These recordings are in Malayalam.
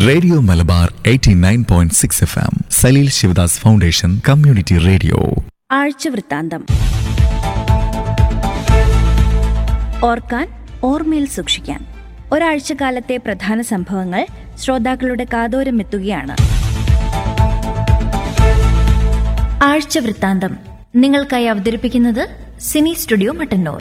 radio Malabar 89.6 F M Saleel Sivadas foundation community radio ആഴ്ചവൃത്താന്തം ഓർക്കാൻ ഓർമ്മയിൽ സൂക്ഷിക്കാൻ ഒരാഴ്ചക്കാലത്തെ പ്രധാന സംഭവങ്ങൾ ശ്രോതാക്കളുടെ കാതോരമെത്തുകയാണ് ആഴ്ചവൃത്താന്തം നിങ്ങൾക്കായി അവതരിപ്പിക്കുന്നത് സിനി സ്റ്റുഡിയോ മട്ടന്നൂർ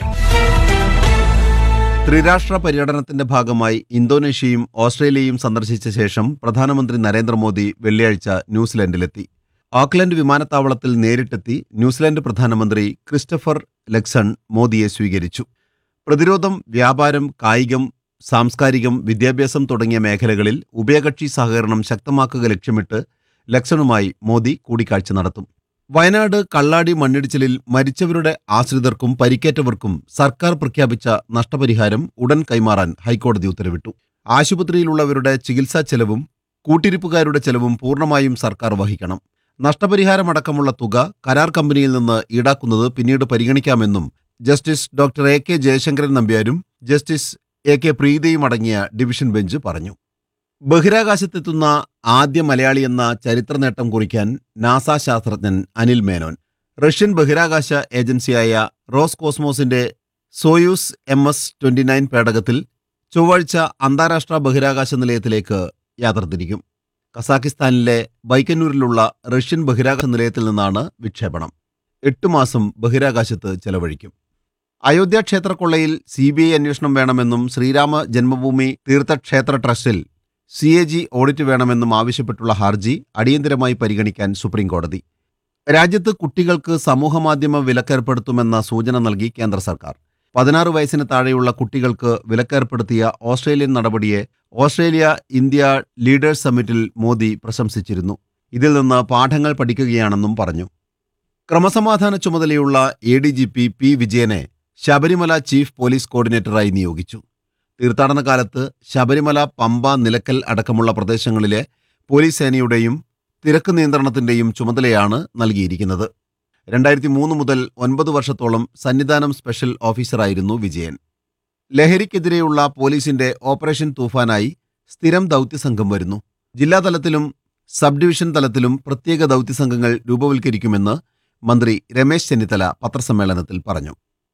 ത്രിരാഷ്ട്ര പര്യടനത്തിന്റെ ഭാഗമായി ഇന്തോനേഷ്യയും ഓസ്ട്രേലിയയും സന്ദർശിച്ച ശേഷം പ്രധാനമന്ത്രി നരേന്ദ്രമോദി വെള്ളിയാഴ്ച ന്യൂസിലൻഡിലെത്തി ഓക്ലൻഡ് വിമാനത്താവളത്തിൽ നേരിട്ടെത്തി ന്യൂസിലൻഡ് പ്രധാനമന്ത്രി ക്രിസ്റ്റഫർ ലെക്സൺ മോദിയെ സ്വീകരിച്ചു പ്രതിരോധം വ്യാപാരം കായികം സാംസ്കാരികം വിദ്യാഭ്യാസം തുടങ്ങിയ മേഖലകളിൽ ഉഭയകക്ഷി സഹകരണം ശക്തമാക്കുക ലക്ഷ്യമിട്ട് ലക്സണുമായി മോദി കൂടിക്കാഴ്ച നടത്തും വയനാട് കള്ളാടി മണ്ണിടിച്ചിലിൽ മരിച്ചവരുടെ ആശ്രിതർക്കും പരിക്കേറ്റവർക്കും സർക്കാർ പ്രഖ്യാപിച്ച നഷ്ടപരിഹാരം ഉടൻ കൈമാറാൻ ഹൈക്കോടതി ഉത്തരവിട്ടു ആശുപത്രിയിലുള്ളവരുടെ ചികിത്സാ ചെലവും കൂട്ടിരിപ്പുകാരുടെ ചെലവും പൂർണ്ണമായും സർക്കാർ വഹിക്കണം നഷ്ടപരിഹാരമടക്കമുള്ള തുക കരാർ കമ്പനിയിൽ നിന്ന് ഈടാക്കുന്നത് പിന്നീട് പരിഗണിക്കാമെന്നും justice doctor A K Jayasankaran നമ്പ്യാരും ജസ്റ്റിസ് എ കെ പ്രീതിയും അടങ്ങിയ ഡിവിഷൻ ബെഞ്ച് പറഞ്ഞു ബഹിരാകാശത്തെത്തുന്ന ആദ്യ മലയാളി എന്ന ചരിത്ര നേട്ടം കുറിക്കാൻ നാസ ശാസ്ത്രജ്ഞൻ അനിൽ മേനോൻ റഷ്യൻ ബഹിരാകാശ ഏജൻസിയായ റോസ് കോസ്മോസിന്റെ Soyuz M S twenty nine പേടകത്തിൽ ചൊവ്വാഴ്ച അന്താരാഷ്ട്ര ബഹിരാകാശ നിലയത്തിലേക്ക് യാത്ര തിരിക്കും കസാക്കിസ്ഥാനിലെ ബൈക്കന്നൂരിലുള്ള റഷ്യൻ ബഹിരാകാശ നിലയത്തിൽ നിന്നാണ് വിക്ഷേപണം എട്ട് മാസം ബഹിരാകാശത്ത് ചെലവഴിക്കും അയോധ്യ ക്ഷേത്ര കൊള്ളയിൽ സി ബി ഐ അന്വേഷണം വേണമെന്നും ശ്രീരാമ ജന്മഭൂമി തീർത്ഥക്ഷേത്ര ട്രസ്റ്റിൽ സി എ ജി ഓഡിറ്റ് വേണമെന്നും ആവശ്യപ്പെട്ടുള്ള ഹർജി അടിയന്തരമായി പരിഗണിക്കാൻ സുപ്രീം കോടതി രാജ്യത്ത് കുട്ടികൾക്ക് സമൂഹമാധ്യമ വിലക്കേർപ്പെടുത്തുമെന്ന സൂചന നൽകി കേന്ദ്ര സർക്കാർ പതിനാറ് വയസ്സിന് താഴെയുള്ള കുട്ടികൾക്ക് വിലക്കേർപ്പെടുത്തിയ ഓസ്ട്രേലിയൻ നടപടിയെ ഓസ്ട്രേലിയ ഇന്ത്യ ലീഡേഴ്സ് സമ്മിറ്റിൽ മോദി പ്രശംസിച്ചിരുന്നു ഇതിൽ നിന്ന് പാഠങ്ങൾ പഠിക്കുകയാണെന്നും പറഞ്ഞു ക്രമസമാധാന ചുമതലയുള്ള A D G P P വിജയനെ ശബരിമല ചീഫ് പോലീസ് കോർഡിനേറ്ററായി നിയോഗിച്ചു തീർത്ഥാടന കാലത്ത് ശബരിമല പമ്പ നിലക്കൽ അടക്കമുള്ള പ്രദേശങ്ങളിലെ പോലീസ് സേനയുടെയും തിരക്ക് നിയന്ത്രണത്തിന്റെയും ചുമതലയാണ് നൽകിയിരിക്കുന്നത് രണ്ടായിരത്തി മൂന്ന് മുതൽ ഒൻപത് വർഷത്തോളം സന്നിധാനം സ്പെഷ്യൽ ഓഫീസറായിരുന്നു വിജയൻ ലഹരിക്കെതിരെയുള്ള പോലീസിന്റെ ഓപ്പറേഷൻ തൂഫാനായി സ്ഥിരം ദൗത്യസംഘം വരുന്നു ജില്ലാതലത്തിലും സബ് ഡിവിഷൻ തലത്തിലും പ്രത്യേക ദൗത്യസംഘങ്ങൾ രൂപവൽക്കരിക്കുമെന്ന് മന്ത്രി രമേശ് ചെന്നിത്തല പത്രസമ്മേളനത്തിൽ പറഞ്ഞു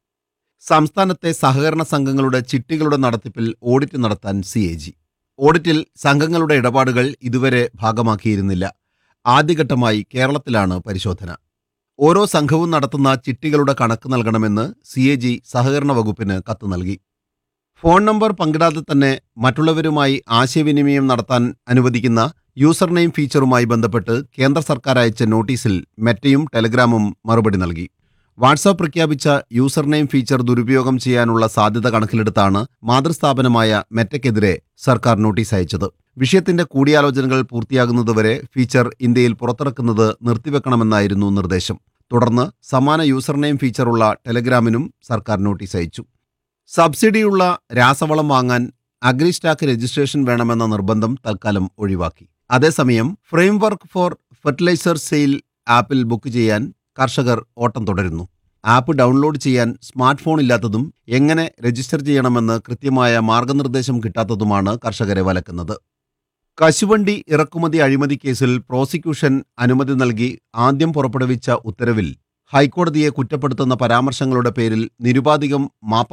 സംസ്ഥാനത്തെ സഹകരണ സംഘങ്ങളുടെ ചിട്ടികളുടെ നടത്തിപ്പിൽ ഓഡിറ്റ് നടത്താൻ സി എ ജി ഓഡിറ്റിൽ സംഘങ്ങളുടെ ഇടപാടുകൾ ഇതുവരെ ഭാഗമാക്കിയിരുന്നില്ല ആദ്യഘട്ടമായി കേരളത്തിലാണ് പരിശോധന ഓരോ സംഘവും നടത്തുന്ന ചിട്ടികളുടെ കണക്ക് നൽകണമെന്ന് സി എ ജി സഹകരണ വകുപ്പിന് കത്ത് നൽകി ഫോൺ നമ്പർ പങ്കിടാതെ തന്നെ മറ്റുള്ളവരുമായി ആശയവിനിമയം നടത്താൻ അനുവദിക്കുന്ന യൂസർ നെയിം ഫീച്ചറുമായി ബന്ധപ്പെട്ട് കേന്ദ്ര സർക്കാർ അയച്ച നോട്ടീസിൽ മെറ്റയും ടെലഗ്രാമും മറുപടി നൽകി വാട്സാപ്പ് പ്രഖ്യാപിച്ച യൂസർ നെയിം ഫീച്ചർ ദുരുപയോഗം ചെയ്യാനുള്ള സാധ്യത കണക്കിലെടുത്താണ് മാതൃസ്ഥാപനമായ മെറ്റയ്ക്കെതിരെ സർക്കാർ നോട്ടീസ് അയച്ചത് വിഷയത്തിന്റെ കൂടിയാലോചനകൾ പൂർത്തിയാകുന്നതുവരെ ഫീച്ചർ ഇന്ത്യയിൽ പുറത്തിറക്കുന്നത് നിർത്തിവെക്കണമെന്നായിരുന്നു നിർദ്ദേശം തുടർന്ന് സമാന യൂസർ നെയിം ഫീച്ചറുള്ള ടെലഗ്രാമിനും സർക്കാർ നോട്ടീസ് അയച്ചു സബ്സിഡിയുള്ള രാസവളം വാങ്ങാൻ അഗ്രിസ്റ്റാക്ക് രജിസ്ട്രേഷൻ വേണമെന്ന നിർബന്ധം തൽക്കാലം ഒഴിവാക്കി അതേസമയം ഫ്രെയിംവർക്ക് ഫോർ ഫെർട്ടിലൈസർ സെയിൽ ആപ്പിൽ ബുക്ക് ചെയ്യാൻ കർഷകർ ഓട്ടം തുടരുന്നു ആപ്പ് ഡൗൺലോഡ് ചെയ്യാൻ സ്മാർട്ട് ഫോൺ ഇല്ലാത്തതും എങ്ങനെ രജിസ്റ്റർ ചെയ്യണമെന്ന് കൃത്യമായ മാർഗനിർദ്ദേശം കിട്ടാത്തതുമാണ് കർഷകരെ വലക്കുന്നത് കശുവണ്ടി ഇറക്കുമതി അഴിമതി കേസിൽ പ്രോസിക്യൂഷൻ അനുമതി നൽകി ആദ്യം പുറപ്പെടുവിച്ച ഉത്തരവിൽ ഹൈക്കോടതിയെ കുറ്റപ്പെടുത്തുന്ന പരാമർശങ്ങളുടെ പേരിൽ നിരുപാധികം മാപ്പ